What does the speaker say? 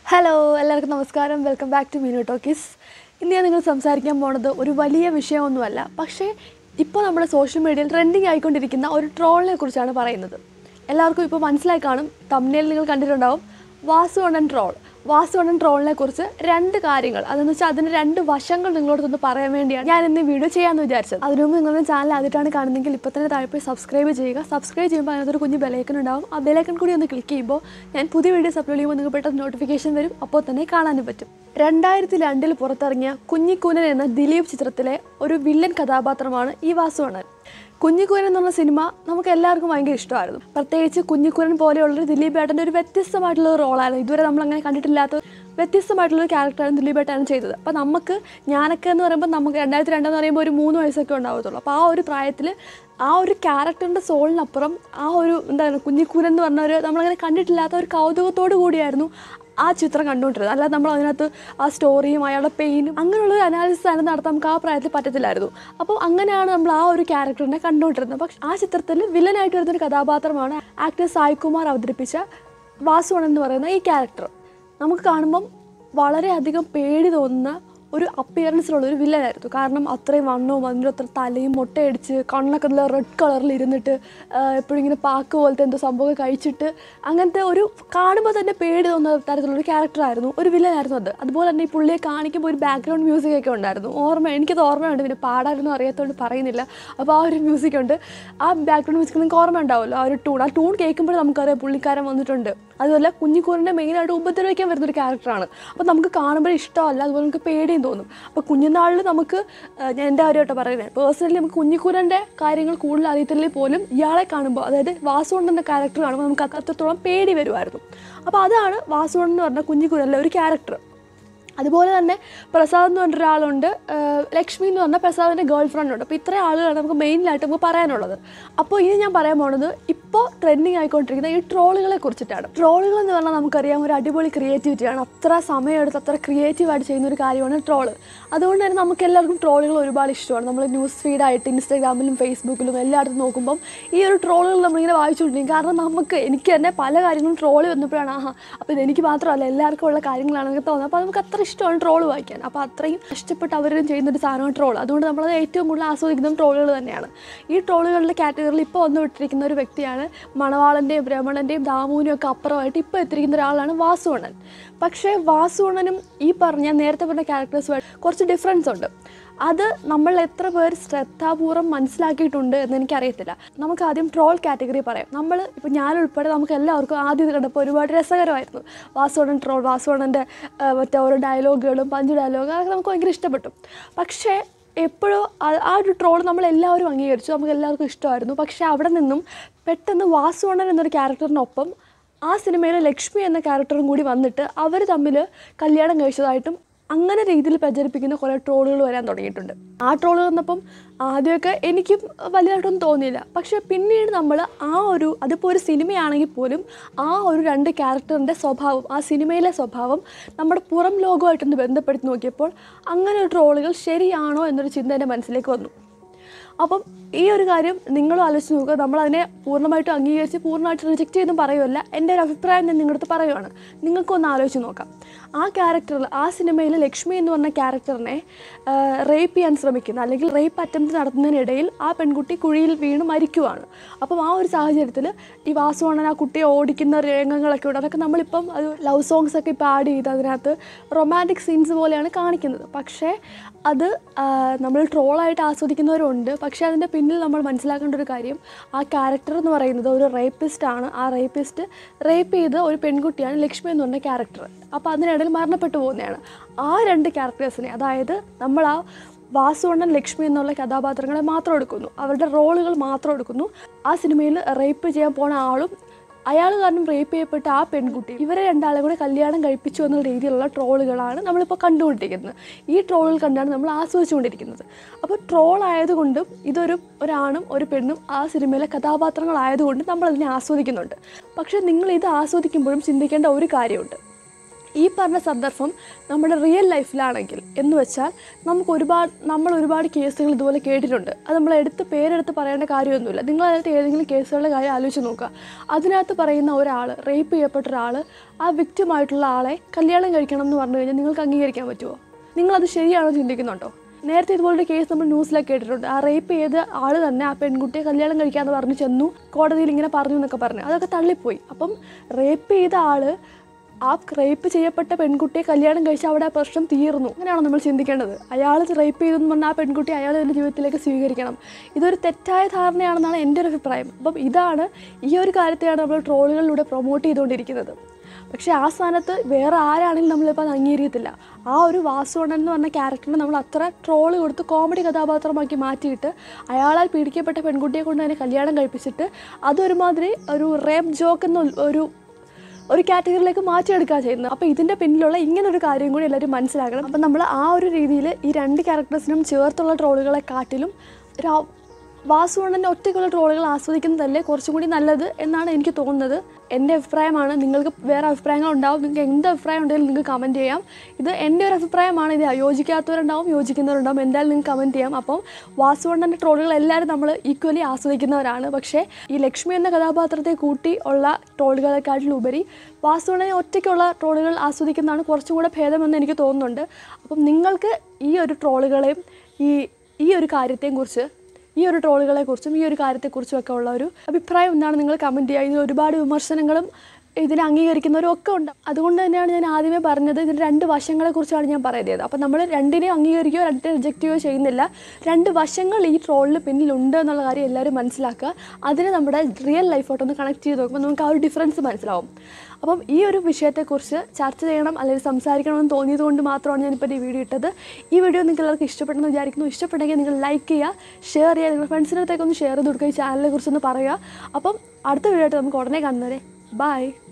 hello എല്ലാവർക്കും നമസ്കാരം welcome back to Meenu Talkies ഇന്ന് ഞാൻ നിങ്ങൾ സംസാരിക്കാൻ പോണത് ഒരു വലിയ വിഷയമൊന്നുമല്ല പക്ഷേ ഇപ്പോൾ നമ്മുടെ സോഷ്യൽ മീഡിയയിൽ ട്രെൻഡിങ് ആയിക്കൊണ്ടിരിക്കുന്ന ഒരു ട്രോളിനെ കുറിച്ചാണ് പറയുന്നത് എല്ലാവർക്കും ഇപ്പോൾ മനസ്സിലായി കാണും തമ്മിൽ നിങ്ങൾ കണ്ടിട്ടുണ്ടാവും വാസുവണ്ണൻ ട്രോൾ വാസുവണ്ണൻ ട്രോളിനെ കുറിച്ച് രണ്ട് കാര്യങ്ങൾ അതെന്ന് വെച്ചാൽ അതിന് രണ്ട് വശങ്ങൾ നിങ്ങളോടൊന്ന് പറയാൻ വേണ്ടിയാണ് ഞാൻ ഇന്ന് ഈ വീഡിയോ ചെയ്യാമെന്ന് വിചാരിച്ചത് അതിനു മുമ്പ് നിങ്ങളുടെ ചാനൽ ആദ്യമായിട്ടാണ് കാണുന്നതെങ്കിൽ ഇപ്പോൾ തന്നെ താഴെ പോയി സബ്സ്ക്രൈബ് ചെയ്യുക സബ്സ്ക്രൈബ് ചെയ്യുമ്പോൾ അതിനകത്തൊരു കുഞ്ഞ് ബെലൈക്കൺ ഉണ്ടാവും ആ ബെലൈക്കൺ കൂടി ഒന്ന് ക്ലിക്ക് ചെയ്യുമ്പോൾ ഞാൻ പുതിയ വീഡിയോസ് അപ്ലോഡ് ചെയ്യുമ്പോൾ നിങ്ങൾക്ക് പെട്ടെന്ന് നോട്ടിഫിക്കേഷൻ വരും അപ്പോൾ തന്നെ കാണാനും പറ്റും രണ്ടായിരത്തി രണ്ടിൽ പുറത്തിറങ്ങിയ കുഞ്ഞിക്കൂനൻ എന്ന ദിലീപ് ചിത്രത്തിലെ ഒരു വില്ലൻ കഥാപാത്രമാണ് ഈ വാസുവണ്ണൻ കുഞ്ഞിക്കൂരൻ എന്ന് പറഞ്ഞ സിനിമ നമുക്ക് എല്ലാവർക്കും ഭയങ്കര ഇഷ്ടമായിരുന്നു പ്രത്യേകിച്ച് കുഞ്ഞിക്കൂരൻ പോലെയുള്ളൊരു ദിലീപ് ഏട്ടൻ്റെ ഒരു വ്യത്യസ്തമായിട്ടുള്ള ഒരു റോളായിരുന്നു ഇതുവരെ നമ്മൾ അങ്ങനെ കണ്ടിട്ടില്ലാത്ത വ്യത്യസ്തമായിട്ടുള്ളൊരു ക്യാരക്ടറാണ് ദിലീപ് ഏട്ടൻ ചെയ്തത് അപ്പോൾ നമുക്ക് ഞാനൊക്കെ എന്ന് പറയുമ്പോൾ നമുക്ക് രണ്ടായിരത്തി രണ്ടെന്ന് പറയുമ്പോൾ ഒരു മൂന്ന് വയസ്സൊക്കെ ഉണ്ടാവത്തുള്ളൂ അപ്പോൾ ആ ഒരു പ്രായത്തിൽ ആ ഒരു ക്യാരക്ടറിൻ്റെ സോളിനപ്പുറം ആ ഒരു എന്താണ് കുഞ്ഞിക്കൂരൻ എന്ന് പറഞ്ഞ ഒരു നമ്മളങ്ങനെ കണ്ടിട്ടില്ലാത്ത ഒരു കൗതുകത്തോടു കൂടിയായിരുന്നു ആ ചിത്രം കണ്ടുകൊണ്ടിരുന്നത് അല്ലാതെ നമ്മൾ അതിനകത്ത് ആ സ്റ്റോറിയും അയാളുടെ പെയിനും അങ്ങനെയുള്ള ഒരു അനാലിസിസ് അതിന് നടത്താൻ നമുക്ക് ആ പ്രായത്തിൽ പറ്റത്തില്ലായിരുന്നു അപ്പോൾ അങ്ങനെയാണ് നമ്മൾ ആ ഒരു ക്യാരക്ടറിനെ കണ്ടുകൊണ്ടിരുന്നത് പക്ഷെ ആ ചിത്രത്തിൽ വില്ലനായിട്ട് വരുന്ന ഒരു കഥാപാത്രമാണ് ആക്ടർ സായ്കുമാർ അവതരിപ്പിച്ച വാസുവൺ എന്ന് പറയുന്ന ഈ ക്യാരക്ടർ നമുക്ക് കാണുമ്പം വളരെയധികം പേടി തോന്നുന്ന ഒരു അപ്പിയറൻസിലുള്ള ഒരു വില്ലനായിരുന്നു കാരണം അത്രയും വണ്ണവും അതിൻ്റെ അത്ര തലയും മുട്ടയടിച്ച് കണ്ണൊക്കെ നല്ല റെഡ് കളറിൽ ഇരുന്നിട്ട് എപ്പോഴും ഇങ്ങനെ പാക്ക് പോലത്തെ എന്തോ സംഭവം കഴിച്ചിട്ട് അങ്ങനത്തെ ഒരു കാണുമ്പോൾ തന്നെ പേടി തോന്നുന്ന തരത്തിലുള്ളൊരു ക്യാരക്ടറായിരുന്നു ഒരു വില്ലനായിരുന്നു അത് അതുപോലെ തന്നെ ഈ പുള്ളിയെ കാണിക്കുമ്പോൾ ഒരു ബാക്ക്ഗ്രൗണ്ട് മ്യൂസിക് ഒക്കെ ഉണ്ടായിരുന്നു ഓർമ്മ എനിക്കത് ഓർമ്മയുണ്ട് പിന്നെ പാടാനൊന്നും അറിയാത്തതുകൊണ്ട് പറയുന്നില്ല അപ്പോൾ ആ ഒരു മ്യൂസിക് ഉണ്ട് ആ ബാക്ക്ഗ്രൗണ്ട് മ്യൂസിക് നിങ്ങൾക്ക് ഓർമ്മ ഉണ്ടാവുമല്ലോ ആ ഒരു ടൂൺ ആ ടൂൺ കേൾക്കുമ്പോൾ നമുക്കറിയാം പുള്ളിക്കാരൻ വന്നിട്ടുണ്ട് അതുപോലെ കുഞ്ഞിക്കൂറിൻ്റെ മെയിനായിട്ട് ഉപദ്രവിക്കാൻ വരുന്ന ഒരു ക്യാരക്ടറാണ് അപ്പോൾ നമുക്ക് കാണുമ്പോൾ ഇഷ്ടമല്ല അതുപോലെ നമുക്ക് പേടിയും തോന്നും അപ്പോൾ കുഞ്ഞുനാളിൽ നമുക്ക് ആ, ഞാൻ എൻ്റെ കാര്യമായിട്ട് പറയുന്നത് പേഴ്സണലി നമുക്ക് കുഞ്ഞിക്കൂരൻ്റെ കാര്യങ്ങൾ കൂടുതൽ അറിയത്തില്ലെങ്കിൽ പോലും ഇയാളെ കാണുമ്പോൾ അതായത് വാസുകൊണ്ടെന്ന ക്യാരക്ടർ കാണുമ്പോൾ നമുക്ക് അത്രത്തോളം പേടി വരുമായിരുന്നു അപ്പോൾ അതാണ് വാസുകൊണ്ടെന്ന് പറഞ്ഞ കുഞ്ഞിക്കൂരൻ്റെ ഒരു ക്യാരക്ടർ അതുപോലെ തന്നെ പ്രസാദ് എന്ന് പറഞ്ഞ ഒരാളുണ്ട് ആ, ലക്ഷ്മി എന്ന് പറഞ്ഞ പ്രസാദിൻ്റെ ഗേൾ ഫ്രണ്ട് ഉണ്ട് അപ്പോൾ ഇത്രയും ആളുകളാണ് നമുക്ക് മെയിനായിട്ട് നമുക്ക് പറയാനുള്ളത് അപ്പോൾ ഇനി ഞാൻ പറയാൻ പോണത് ഇപ്പോൾ ട്രെൻഡിങ് ആയിക്കൊണ്ടിരിക്കുന്ന ഈ ട്രോളുകളെ കുറിച്ചിട്ടാണ് ട്രോളുകൾ എന്ന് പറഞ്ഞാൽ നമുക്കറിയാം ഒരു അടിപൊളി ക്രിയേറ്റിവിറ്റിയാണ് അത്ര സമയമെടുത്ത് അത്ര ക്രിയേറ്റീവായിട്ട് ചെയ്യുന്ന ഒരു കാര്യമാണ് ട്രോള് അതുകൊണ്ട് തന്നെ നമുക്ക് എല്ലാവർക്കും ട്രോളുകൾ ഒരുപാട് ഇഷ്ടമാണ് നമ്മൾ ന്യൂസ് ഫീഡായിട്ട് ഇൻസ്റ്റാഗ്രാമിലും ഫേസ്ബുക്കിലും എല്ലായിടത്തും നോക്കുമ്പം ഈ ഒരു ട്രോളുകൾ നമ്മളിങ്ങനെ വായിച്ചുകൊണ്ടിരിക്കും കാരണം നമുക്ക് എനിക്ക് തന്നെ പല കാര്യങ്ങളും ട്രോള് വന്നപ്പോഴാണ് ആഹാ അപ്പോൾ ഇതെനിക്ക് മാത്രമല്ല എല്ലാവർക്കും ഉള്ള കാര്യങ്ങളാണെങ്കിൽ തോന്നുന്നത് അപ്പോൾ നമുക്ക് അത്ര ഇഷ്ടമാണ് ട്രോള് വായിക്കാൻ അപ്പോൾ അത്രയും ഇഷ്ടപ്പെട്ട് അവരും ചെയ്യുന്നൊരു സാധനമാണ് ട്രോൾ അതുകൊണ്ട് നമ്മളത് ഏറ്റവും കൂടുതൽ ആസ്വദിക്കുന്നതും ട്രോളുകൾ തന്നെയാണ് ഈ ട്രോളുകളുടെ കാറ്റഗറിയിൽ ഇപ്പോൾ വന്നു വിട്ടിരിക്കുന്ന ഒരു വ്യക്തിയാണ് മണവാളൻ്റെയും ബ്രഹ്മണൻ്റെയും ദാമുവിനും ഒക്കെ അപ്പുറമായിട്ട് ഇപ്പോൾ എത്തിയിരിക്കുന്ന ഒരാളാണ് വാസുവണ്ണൻ പക്ഷേ വാസുവണ്ണനും ഈ പറഞ്ഞ ഞാൻ നേരത്തെ പറഞ്ഞ ക്യാരക്ടേഴ്സുമായിട്ട് കുറച്ച് ഡിഫറൻസ് ഉണ്ട് അത് നമ്മൾ എത്ര പേർ ശ്രദ്ധാപൂർവ്വം മനസ്സിലാക്കിയിട്ടുണ്ട് എന്ന് എനിക്കറിയത്തില്ല നമുക്ക് ആദ്യം ട്രോൾ കാറ്റഗറി പറയാം നമ്മൾ ഇപ്പോൾ ഞാൻ ഉൾപ്പെടെ നമുക്ക് എല്ലാവർക്കും ആദ്യം ഇത് കണ്ടപ്പോൾ ഒരുപാട് രസകരമായിരുന്നു വാസുവണ്ണൻ ട്രോൾ വാസുവണ്ണൻ്റെ മറ്റേ ഓരോ ഡയലോഗുകളും പഞ്ച് ഡയലോഗ് അതൊക്കെ നമുക്ക് ഭയങ്കര ഇഷ്ടപ്പെട്ടു പക്ഷേ എപ്പോഴോ ആ- ആ ഒരു ട്രോൾ നമ്മൾ എല്ലാവരും അംഗീകരിച്ചു നമുക്ക് എല്ലാവർക്കും ഇഷ്ടമായിരുന്നു പക്ഷേ അവിടെ നിന്നും പെട്ടെന്ന് വാസുവണ്ണൻ എന്നൊരു ക്യാരക്ടറിനൊപ്പം ആ സിനിമയിലെ ലക്ഷ്മി എന്ന ക്യാരക്ടറും കൂടി വന്നിട്ട് അവർ തമ്മിൽ കല്യാണം കഴിച്ചതായിട്ടും അങ്ങനെ രീതിയിൽ പ്രചരിപ്പിക്കുന്ന കുറേ ട്രോളുകൾ വരാൻ തുടങ്ങിയിട്ടുണ്ട് ആ ട്രോൾ വന്നപ്പം ആദ്യമൊക്കെ എനിക്കും വലുതായിട്ടൊന്നും തോന്നിയില്ല പക്ഷേ പിന്നീട് നമ്മൾ ആ ഒരു അതിപ്പോൾ ഒരു സിനിമയാണെങ്കിൽ പോലും ആ ഒരു രണ്ട് ക്യാരക്ടറിൻ്റെ സ്വഭാവം ആ സിനിമയിലെ സ്വഭാവം നമ്മുടെ പുറം ലോകമായിട്ടൊന്ന് ബന്ധപ്പെടുത്തി നോക്കിയപ്പോൾ അങ്ങനെ ഒരു ട്രോളുകൾ ശരിയാണോ എന്നൊരു ചിന്ത എൻ്റെ മനസ്സിലേക്ക് വന്നു അപ്പം ഈ ഒരു കാര്യം നിങ്ങളും ആലോചിച്ച് നോക്കുക നമ്മളതിനെ പൂർണ്ണമായിട്ടും അംഗീകരിച്ച് പൂർണ്ണമായിട്ട് റിജക്റ്റ് ചെയ്തും പറയുമല്ല എൻ്റെ ഒരു അഭിപ്രായം ഞാൻ നിങ്ങളുടെ അടുത്ത് പറയുവാണ് നിങ്ങൾക്കൊന്ന് ആലോചിച്ച് നോക്കാം ആ ക്യാരക്ടറിൽ ആ സിനിമയിൽ ലക്ഷ്മി എന്ന് പറഞ്ഞ ക്യാരക്ടറിനെ റേപ്പ് ചെയ്യാൻ ശ്രമിക്കുന്ന അല്ലെങ്കിൽ റേപ്പ് അറ്റംപ്റ്റ് നടത്തുന്നതിനിടയിൽ ആ പെൺകുട്ടി കുഴിയിൽ വീണ് മരിക്കുവാണ് അപ്പം ആ ഒരു സാഹചര്യത്തിൽ ഈ വാസുവണ്ണൻ ആ കുട്ടിയെ ഓടിക്കുന്ന രംഗങ്ങളൊക്കെ ഉണ്ട് അതൊക്കെ നമ്മളിപ്പം അത് ലവ് സോങ്സ് ഒക്കെ ഇപ്പോൾ ആഡ് ചെയ്ത് അതിനകത്ത് റൊമാൻറ്റിക് സീൻസ് പോലെയാണ് കാണിക്കുന്നത് പക്ഷേ അത് ആ, നമ്മൾ ട്രോളായിട്ട് ആസ്വദിക്കുന്നവരുണ്ട് പക്ഷേ അതിൻ്റെ പിന്നിൽ നമ്മൾ മനസ്സിലാക്കേണ്ട ഒരു കാര്യം ആ ക്യാരക്ടർ എന്ന് പറയുന്നത് ഒരു റേപ്പിസ്റ്റ് ആണ് ആ റേപ്പിസ്റ്റ് റേപ്പ് ചെയ്ത ഒരു പെൺകുട്ടിയാണ് ലക്ഷ്മി എന്ന് പറഞ്ഞ ക്യാരക്ടർ അപ്പോൾ അതിനിടയിൽ മരണപ്പെട്ടു പോകുന്നതാണ് ആ രണ്ട് ക്യാരക്ടേഴ്സിനെ അതായത് നമ്മൾ ആ വാസുവണ്ണൻ ലക്ഷ്മി എന്നുള്ള കഥാപാത്രങ്ങളെ മാത്രം എടുക്കുന്നു അവരുടെ റോളുകൾ മാത്രം എടുക്കുന്നു ആ സിനിമയിൽ റേപ്പ് ചെയ്യാൻ പോണ ആളും അയാൾ കാരണം റേപ്പ് ചെയ്യപ്പെട്ട ആ പെൺകുട്ടി ഇവരെ രണ്ടാളെ കൂടെ കല്യാണം കഴിപ്പിച്ചു എന്നുള്ള രീതിയിലുള്ള ട്രോളുകളാണ് നമ്മളിപ്പോൾ കണ്ടുകൊണ്ടിരിക്കുന്നത് ഈ ട്രോളുകൾ കണ്ടാണ് നമ്മൾ ആസ്വദിച്ചുകൊണ്ടിരിക്കുന്നത് അപ്പോൾ ട്രോൾ ആയതുകൊണ്ടും ഇതൊരു ഒരാണും ഒരു പെണ്ണും ആ സിനിമയിലെ കഥാപാത്രങ്ങളായതുകൊണ്ടും നമ്മൾ അതിനെ ആസ്വദിക്കുന്നുണ്ട് പക്ഷേ നിങ്ങൾ ഇത് ആസ്വദിക്കുമ്പോഴും ചിന്തിക്കേണ്ട ഒരു കാര്യമുണ്ട് ഈ പറഞ്ഞ സന്ദർഭം നമ്മുടെ റിയൽ ലൈഫിലാണെങ്കിൽ എന്ന് വെച്ചാൽ നമുക്ക് ഒരുപാട് നമ്മൾ ഒരുപാട് കേസുകൾ ഇതുപോലെ കേട്ടിട്ടുണ്ട് അത് നമ്മൾ എടുത്ത് പേരെടുത്ത് പറയേണ്ട കാര്യമൊന്നുമില്ല നിങ്ങൾ അതിനകത്ത് ഏതെങ്കിലും കേസുകളുടെ കാര്യം ആലോചിച്ച് നോക്കുക അതിനകത്ത് പറയുന്ന ഒരാൾ റേപ്പ് ചെയ്യപ്പെട്ട ഒരാൾ ആ വിക്റ്റിമായിട്ടുള്ള ആളെ കല്യാണം കഴിക്കണം എന്ന് പറഞ്ഞു കഴിഞ്ഞാൽ നിങ്ങൾക്ക് അംഗീകരിക്കാൻ പറ്റുമോ നിങ്ങളത് ശരിയാണോ ചിന്തിക്കുന്നുണ്ടോ നേരത്തെ ഇതുപോലൊരു കേസ് നമ്മൾ ന്യൂസിലൊക്കെ കേട്ടിട്ടുണ്ട് ആ റേപ്പ് ചെയ്ത ആൾ തന്നെ ആ പെൺകുട്ടിയെ കല്യാണം കഴിക്കാന്ന് പറഞ്ഞു ചെന്നു കോടതിയിൽ ഇങ്ങനെ പറഞ്ഞു എന്നൊക്കെ പറഞ്ഞു അതൊക്കെ തള്ളിപ്പോയി അപ്പം റേപ്പ് ചെയ്ത ആള് ആ റേപ്പ് ചെയ്യപ്പെട്ട പെൺകുട്ടിയെ കല്യാണം കഴിച്ച് അവിടെ ആ പ്രശ്നം തീർന്നു അങ്ങനെയാണോ നമ്മൾ ചിന്തിക്കേണ്ടത് അയാൾ റേപ്പ് ചെയ്തെന്ന് പറഞ്ഞാൽ ആ പെൺകുട്ടി അയാൾ എൻ്റെ ജീവിതത്തിലേക്ക് സ്വീകരിക്കണം ഇതൊരു തെറ്റായ ധാരണയാണെന്നാണ് എൻ്റെ ഒരു അഭിപ്രായം അപ്പം ഇതാണ് ഈ ഒരു കാര്യത്തെയാണ് നമ്മൾ ട്രോളുകളിലൂടെ പ്രൊമോട്ട് ചെയ്തുകൊണ്ടിരിക്കുന്നത് പക്ഷേ ആ സ്ഥാനത്ത് വേറെ ആരാണെങ്കിലും നമ്മളിപ്പോൾ അത് അംഗീകരിക്കത്തില്ല ആ ഒരു വാസുവണ്ണൻ എന്ന് പറഞ്ഞ ക്യാരക്ടറിനെ നമ്മൾ അത്ര ട്രോള് കൊടുത്ത് കോമഡി കഥാപാത്രമാക്കി മാറ്റിയിട്ട് അയാളാൽ പീഡിക്കപ്പെട്ട പെൺകുട്ടിയെ കൊണ്ട് തന്നെ കല്യാണം കഴിപ്പിച്ചിട്ട് അതൊരുമാതിരി ഒരു റേപ്പ് ജോക്ക് എന്ന ഒരു ഒരു കാറ്റഗറിയിലേക്ക് മാറ്റിയെടുക്കുക ചെയ്യുന്നത് അപ്പോൾ ഇതിൻ്റെ പിന്നിലുള്ള ഇങ്ങനെ ഒരു കാര്യം കൂടി എല്ലാവരും മനസ്സിലാക്കണം അപ്പം നമ്മൾ ആ ഒരു രീതിയിൽ ഈ രണ്ട് ക്യാരക്ടേഴ്സിനും ചേർത്തുള്ള ട്രോളുകളെ കാട്ടിലും ഒരു വാസുവണ്ണൻ്റെ ഒറ്റയ്ക്കുള്ള ട്രോളുകൾ ആസ്വദിക്കുന്നതല്ലേ കുറച്ചും കൂടി നല്ലത് എന്നാണ് എനിക്ക് തോന്നുന്നത് എൻ്റെ അഭിപ്രായമാണ് നിങ്ങൾക്ക് വേറെ അഭിപ്രായങ്ങൾ ഉണ്ടാവും നിങ്ങൾക്ക് എന്ത് അഭിപ്രായം ഉണ്ടെങ്കിലും നിങ്ങൾക്ക് കമൻറ്റ് ചെയ്യാം ഇത് എൻ്റെ ഒരു അഭിപ്രായമാണ് ഇത് യോജിക്കാത്തവരുണ്ടാവും യോജിക്കുന്നവരുണ്ടാവും എന്തായാലും നിങ്ങൾക്ക് കമൻറ്റ് ചെയ്യാം അപ്പം വാസുവണ്ണൻ്റെ ട്രോളുകൾ എല്ലാവരും നമ്മൾ ഈക്വലി ആസ്വദിക്കുന്നവരാണ് പക്ഷേ ഈ ലക്ഷ്മി എന്ന കഥാപാത്രത്തെ കൂട്ടി ഉള്ള ട്രോളുകളെക്കാട്ടിലുപരി വാസുവണ്ണനെ ഒറ്റയ്ക്കുള്ള ട്രോളുകൾ ആസ്വദിക്കുന്നതാണ് കുറച്ചും കൂടെ ഭേദമെന്ന് എനിക്ക് തോന്നുന്നുണ്ട് അപ്പം നിങ്ങൾക്ക് ഈ ഒരു ട്രോളുകളെയും ഈ ഈ ഒരു കാര്യത്തെയും കുറിച്ച് ഈ ഒരു ട്രോളുകളെക്കുറിച്ചും ഈ ഒരു കാര്യത്തെക്കുറിച്ചും ഒക്കെ ഉള്ള ഒരു അഭിപ്രായം എന്താണ് നിങ്ങൾ കമൻറ്റ് ചെയ്യുക ഇതിൽ ഒരുപാട് വിമർശനങ്ങളും ഇതിനെ അംഗീകരിക്കുന്നവരും ഒക്കെ ഉണ്ട് അതുകൊണ്ട് തന്നെയാണ് ഞാൻ ആദ്യമേ പറഞ്ഞത് ഇതിന് രണ്ട് വശങ്ങളെക്കുറിച്ചാണ് ഞാൻ പറയുന്നത് അപ്പോൾ നമ്മൾ രണ്ടിനെ അംഗീകരിക്കുകയോ രണ്ടിനെ റിജക്റ്റ് ചെയ്യുകയോ ചെയ്യുന്നില്ല രണ്ട് വശങ്ങൾ ഈ ട്രോളിന് പിന്നിലുണ്ട് എന്നുള്ള കാര്യം എല്ലാവരും മനസ്സിലാക്കുക അതിനെ നമ്മുടെ റിയൽ ലൈഫോട്ടൊന്ന് കണക്ട് ചെയ്ത് നോക്കുമ്പോൾ നമുക്ക് ആ ഒരു ഡിഫറൻസ് മനസ്സിലാവും അപ്പം ഈ ഒരു വിഷയത്തെക്കുറിച്ച് ചർച്ച ചെയ്യണം അല്ലെങ്കിൽ സംസാരിക്കണമെന്ന് തോന്നിയത് കൊണ്ട് മാത്രമാണ് ഞാനിപ്പോൾ ഈ വീഡിയോ ഇട്ടത് ഈ വീഡിയോ നിങ്ങൾക്ക് എല്ലാവർക്കും ഇഷ്ടപ്പെട്ടെന്ന് വിചാരിക്കുന്നു ഇഷ്ടപ്പെട്ടെങ്കിൽ നിങ്ങൾ ലൈക്ക് ചെയ്യുക ഷെയർ ചെയ്യുക നിങ്ങളുടെ ഫ്രണ്ട്സിനടുത്തേക്ക് ഒന്ന് ഷെയർ ചെയ്ത് കൊടുക്കുക ഈ ചാനലിനെ കുറിച്ചൊന്ന് പറയുക അപ്പം അടുത്ത വീഡിയോ ആയിട്ട് നമുക്ക് ഉടനെ കാണുന്നവരെ ബൈ